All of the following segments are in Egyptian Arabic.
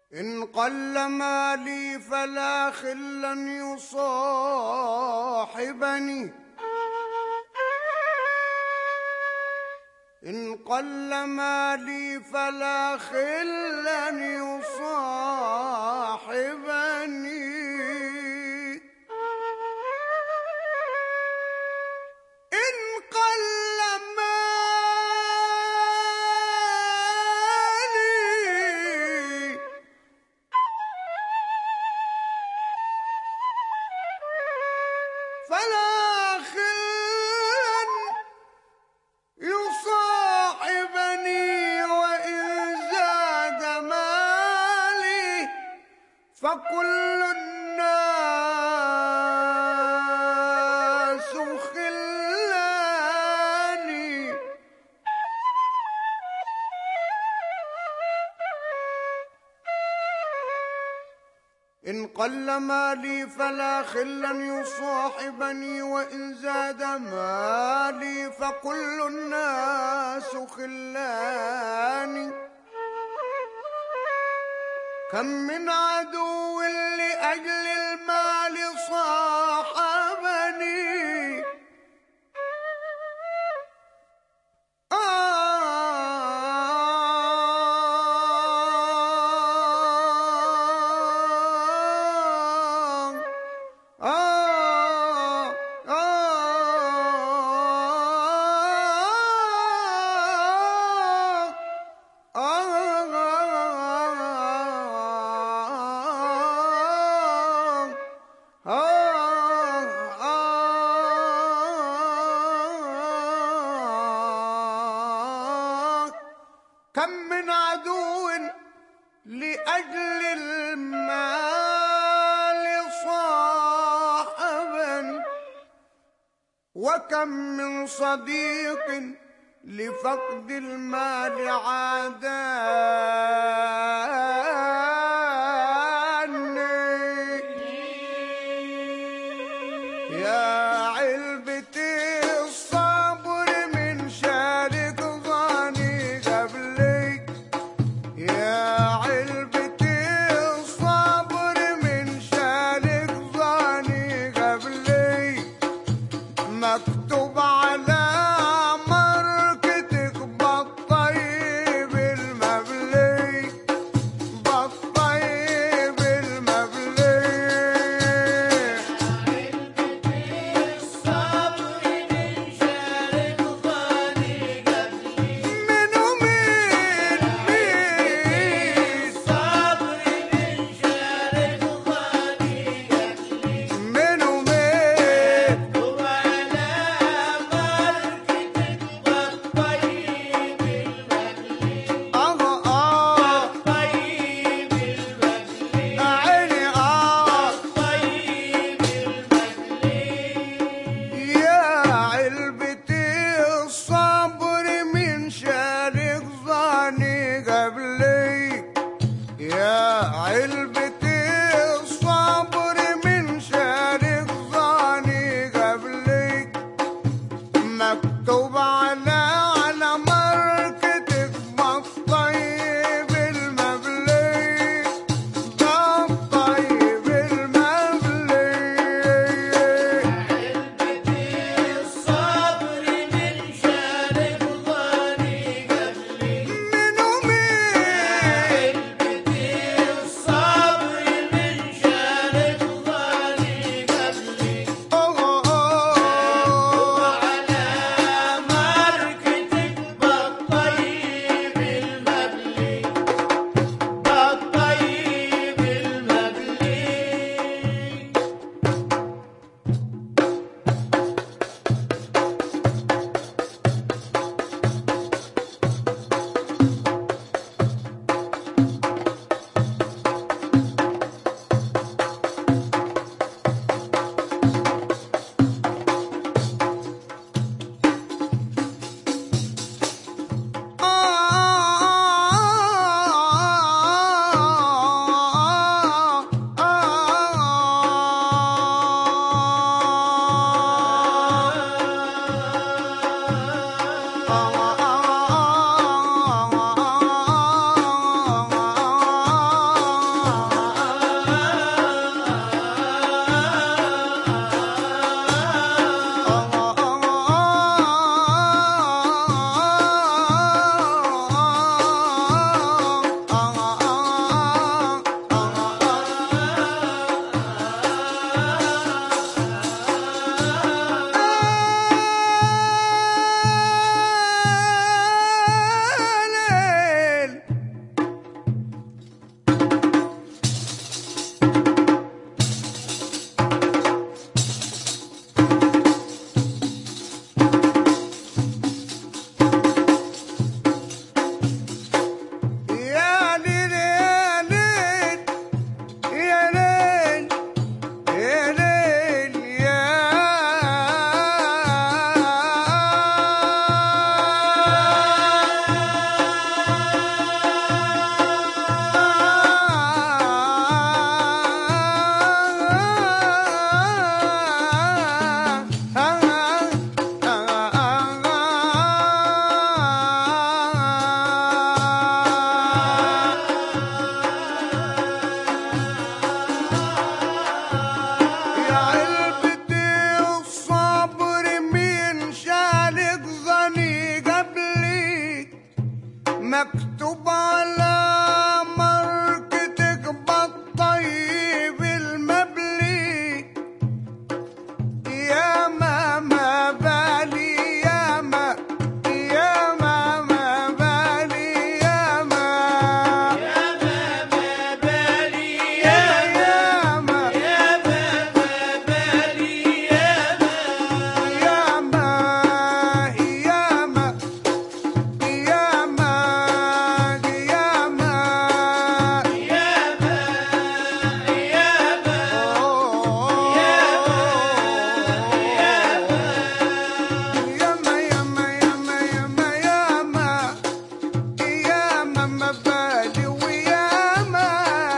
إن قل مالي فلا خلا يصاحبني إن قل مالي فلا خلا يصاحبني إن قل مالي فلا خلا يصاحبني وإن زاد مالي فكل الناس خلاني إن قل مالي فلا خلا يصاحبني وإن زاد مالي فكل الناس خلاني كم من عدو لأجل المال صاحبني آه آه آه كم من عدو لأجل المال صاحبا وكم من صديق لفقد المال عاداني يا علبتي الصبر من شارك ظني قبلي يا علبتي الصبر من شارك ظني قبلي مكتوب على مركتك بالطيب المبلي بالطيب المبلي منو مين مين منو مين آه آه عيني آه يا علبتي الصبر من شارك ظني قبلي يا علبتي الصبر من شارك ظني قبلي مكتوب على على مركتك بالطيب المبلي بالطيب المبلي منو مين مكتوب على مركتك بالطيب المبلي يا ماما بالي يا ما يا ماما بالي يا ما يا يا ما يا ما يا ما يا ما يا ما ياما ياما ياما ياما ياما ياما ما بالي وياما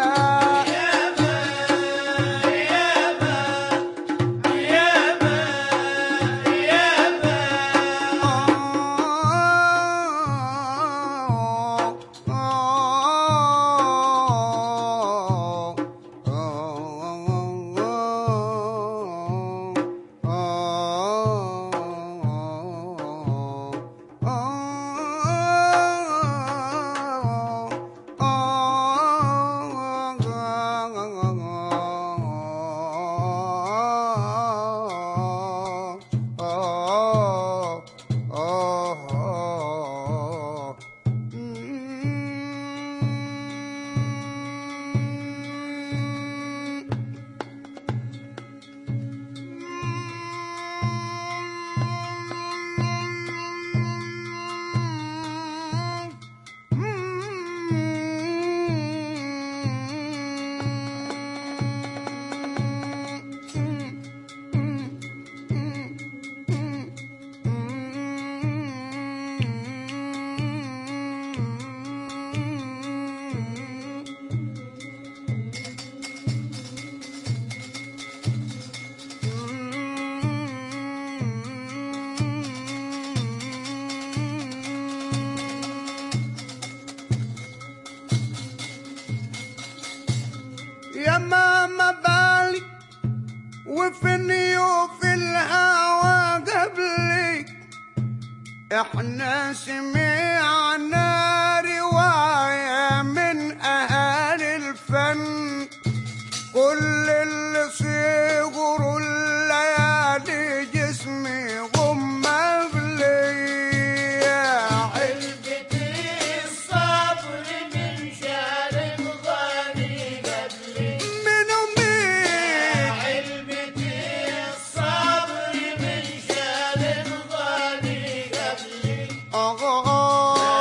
يا ماما بالي وفي نيوف الهوى قبلي احنا سمعنا رواية من اهالي الفن كل اللي صغروا الليالي جسمي غم قبلي من امي آه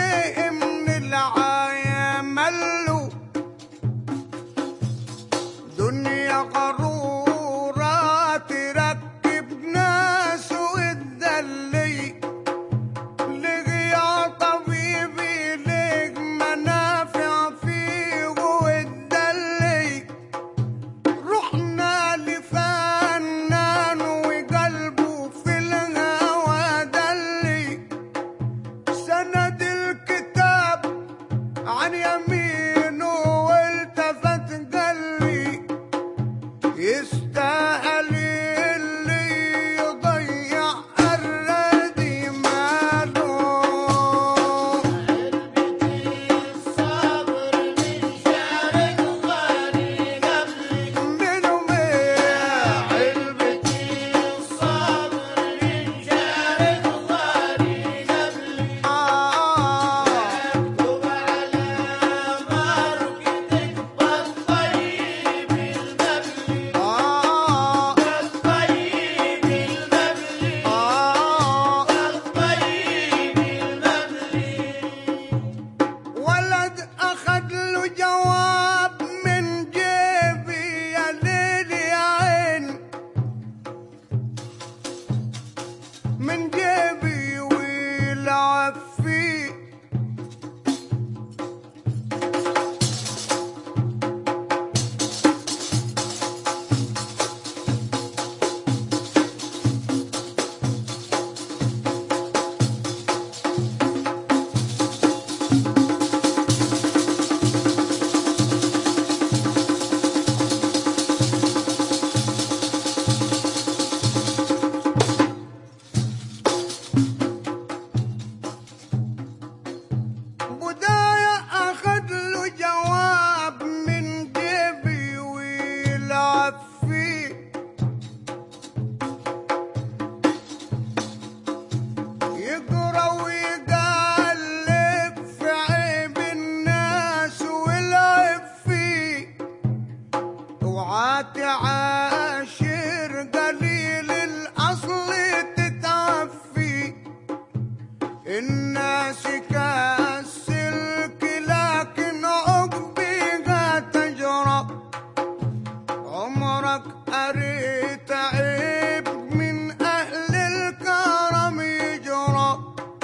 ليه من العاية ملوا دنيا غرورة تركب ناس وتدلي ليه يا طبيبي ليه منافع فيه وتدلي رحنا لفنان وقلبه في الهوى دلي سند الكتاب عن يمينه والتفت قلبي يستاهل اللي يضيع الردي ماله منو ميع آه آه آه ولد أخذ له جواب من جيبي يا ليل يا عين من جيبي ويلعب فيه بداية أخذ له جواب من جيبي ويلعب فيه يقرا ويقلب في عيب الناس ويلعب فيه اوعى تعاشر قليل الاصل تتعب فيه الناس كالسلك لكن عقبها تجرى عمرك قريت عيب من أهل الكرم يجرى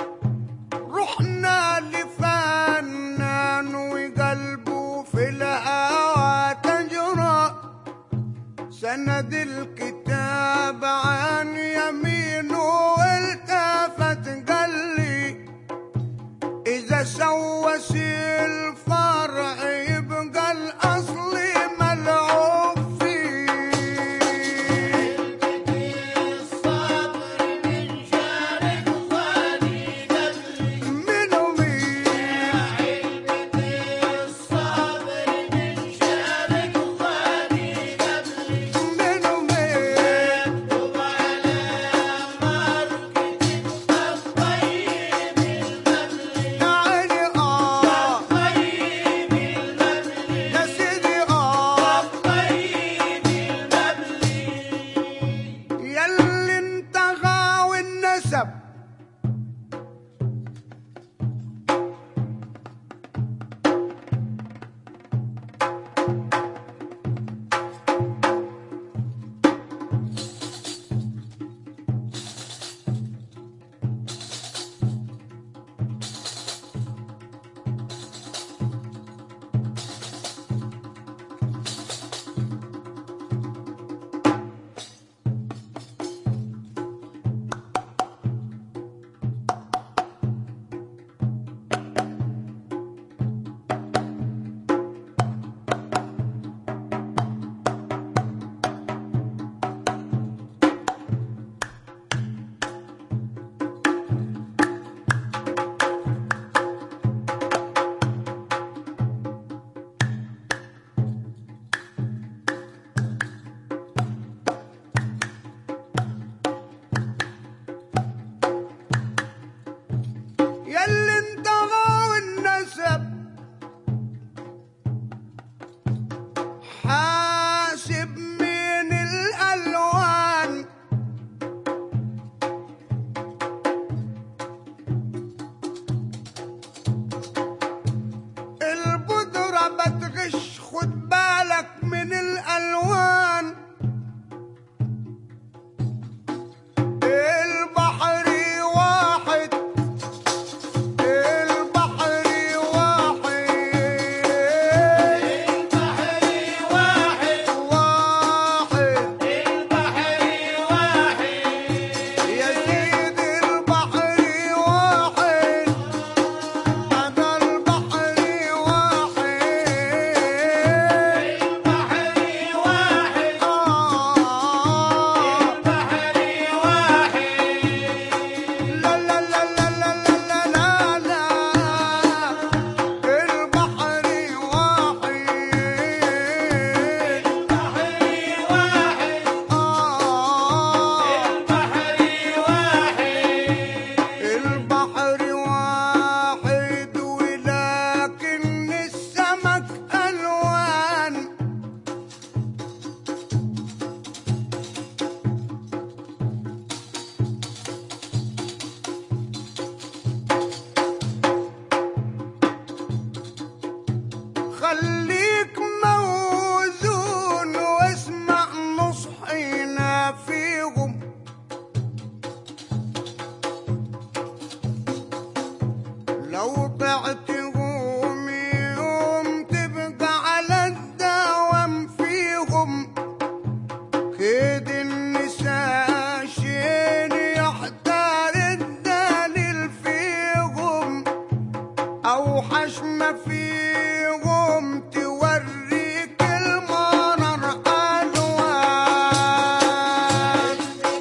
رحنا لفنان وقلبه في الهوى تجرى سند الكتاب عن يمينه التفت قال لي إذا سوس الفرع يبقى الأصل ملعوب فيه منو مين منو مين يا عيني آه يا سيدي آه ياللي انتغى والنسب ياللي انتغى والنسب حاسب من الألوان خليك موزون واسمع نصحينا فيهم لو طعتهم يوم تبقى على الدوام فيهم كيد النساء شين يحتار الدليل فيهم أوحش ما فيهم توريك المرر ألوان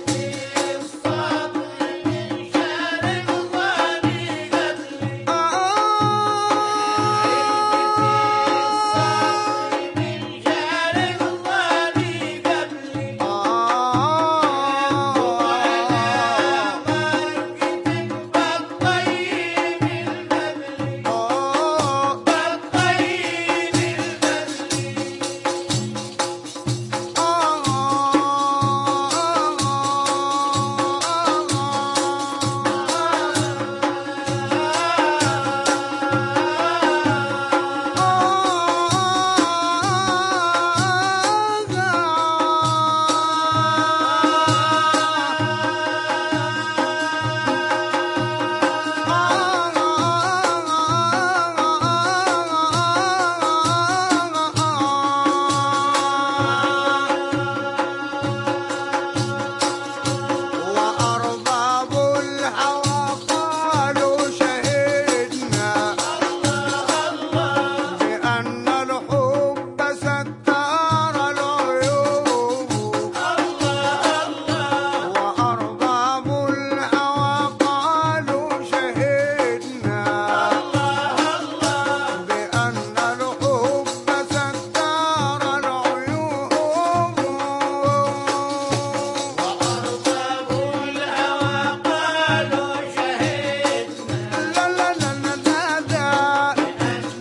وأرباب الهوى قالوا شهدنا بأن الحب ستار العيوب وأرباب الهوى قالوا شهدنا بأن الحب ستار العيوب لا لا لا لا لا لا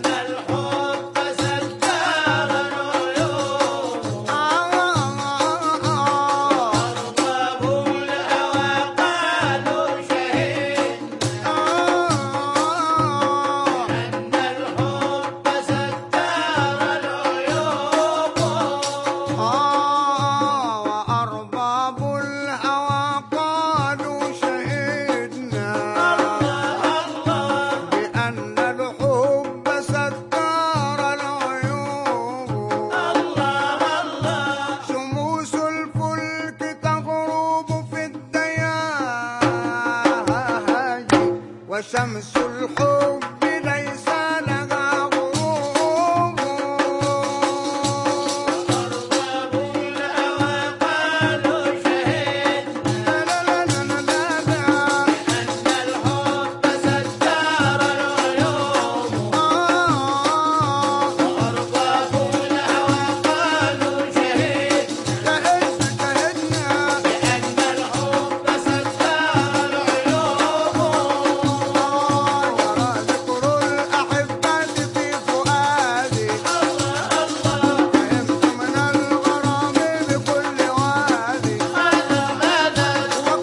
وأرباب الهوى قالوا شهدنا بأن الحب ستار العيوب شموس الفلك تغرب في الدياج وشمس الحب ليس لها غروب لا لا لا لا لا لا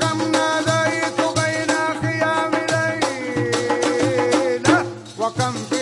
وكم في